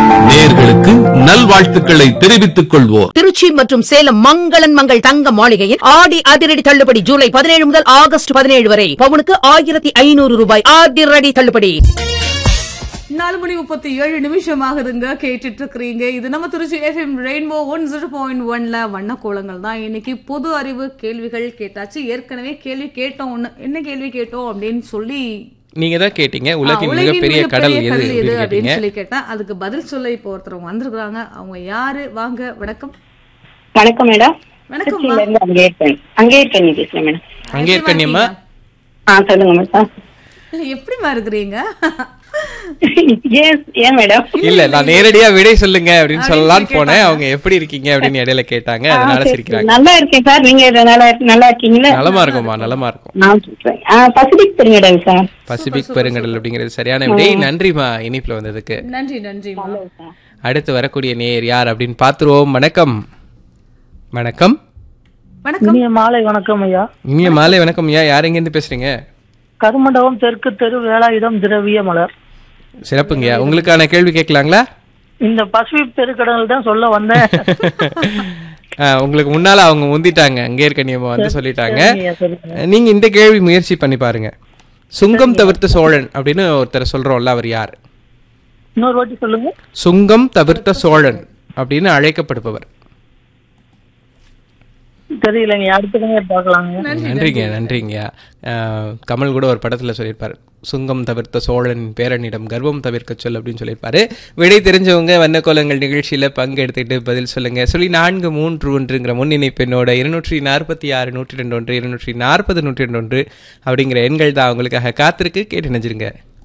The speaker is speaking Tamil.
நேயர்களுக்கு நல்வாழ்த்துக்களை தெரிவித்துக் கொள்வோர் திருச்சி மற்றும் சேலம் மங்களன் மங்கள் தங்க மாளிகையில் ஆடி அதிரடி தள்ளுபடி ஜூலை பதினேழு முதல் ஆகஸ்ட் பதினேழு வரை பவுனுக்கு ஆயிரத்தி ஐநூறு ரூபாய் அதிரடி தள்ளுபடி நாலு மணி முப்பத்தி ஏழு நிமிஷம் ஆகுதுங்க கேட்டுட்டு இருக்கிறீங்க இது நம்ம Tiruchi FM rainbow one zero point ஒன்ல வண்ண கோலங்கள் தான் இன்னைக்கு பொது அறிவு கேள்விகள் கேட்டாச்சு ஏற்கனவே கேள்வி கேட்டோம் ஒண்ணு என்ன கேள்வி கேட்டோம் அப்படின்னு சொல்லி நீங்க தான் கேட்டீங்க ஆ, உலகின் உலகின் மிகப்பெரிய கடல் எது கடல் எது அப்படின்னு அப்படின்னு கேட்டீங்க சொல்லி கேட்டேன் அதுக்கு பதில் சொல்ல இப்போ ஒருத்தர் வந்திருக்காங்க அவங்க யாரு வாங்க வணக்கம் வணக்கம் மேடம் வணக்கம்மா திருச்சியில இருந்து அங்கேயர் அங்கேயர் கண்ணி பேசுறேன் மேடம் அங்கே இருக்கண்ணியம்மா ஆ சொல்லுங்க மேடம் எப்படிமா இருக்கிறீங்க ஏன் ஏன் மேடம் இல்ல நான் நேரடியா விடை சொல்லுங்க அப்படின்னு அப்படின்னு சொல்லலாம்னு சொல்லி போனேன் அவங்க எப்படி இருக்கீங்க அப்படின்னு இடையில கேட்டாங்க அதனால சிரிக்கிறாங்க நல்லா இருக்கேன் சார் நீங்க நல்லா நல்லா இருக்கீங்களா நலமா இருக்கும்மா நலமா இருக்கும் நான் சொல்றேன் ஆ, பசிபிக் பெருங்கடல் சார் பசிபிக் பெருங்கடல் அப்படிங்கிறது சரியான விடை நன்றிமா இனிப்புல வந்ததுக்கு நன்றி நன்றிமா அடுத்து வரக்கூடிய நேயர் யார் அப்படின்னு பாத்துருவோம் வணக்கம் வணக்கம் வணக்கம் இனிய மாலை வணக்கம் ஐயா இனிய மாலை வணக்கம் ஐயா யார் எங்க இருந்து பேசுறீங்க கருமண்டபம் தெற்கு தெரு வேலாயுதம் திரவிய மலர் சிறப்புங்கய்யா உங்களுக்கான கேள்வி கேட்கலாங்களா இந்த பசிபிக் பெருக்கடல் தான் சொல்ல வந்தேன் ஆ, உங்களுக்கு முன்னால அவங்க முந்திட்டாங்க அங்கே இருக்கணியம்மா வந்து சொல்லிட்டாங்க சரிங்க, சரிங்க. நீங்க இந்த கேள்வி முயற்சி பண்ணி பாருங்க சுங்கம் தவிர்த்த சோழன் அப்படின்னு ஒருத்தர் சொல்றோம்ல அவர் யார் இன்னொரு வாட்டி சொல்லுங்க சுங்கம் தவிர்த்த சோழன் அப்படின்னு அழைக்கப்படுபவர் தெரியலங்க அடுத்தவங்க பார்க்கலாங்க நன்றிங்க நன்றிங்க அஹ், கமல் கூட ஒரு படத்துல சொல்லியிருப்பாரு சுங்கம் தவிர்த்த சோழன் பேரனிடம் கர்வம் தவிர்க்க சொல் அப்படின்னு சொல்லியிருப்பாரு விடை தெரிஞ்சவங்க வண்ணக்கோலங்கள் நிகழ்ச்சியில பங்கெடுத்துட்டு பதில் சொல்லுங்க சொல்லி நான்கு மூன்று ஒன்றுங்கிற முன்னிணைப்பெண்ணோட இருநூற்றி நாற்பத்தி ஆறு நூற்றி ரெண்டு ஒன்று இருநூற்றி நாற்பது நூற்றி ரெண்டு ஒன்று அப்படிங்கிற எண்கள் தான் அவங்களுக்காக காத்திருக்கு கேட்டு நினைச்சிருங்க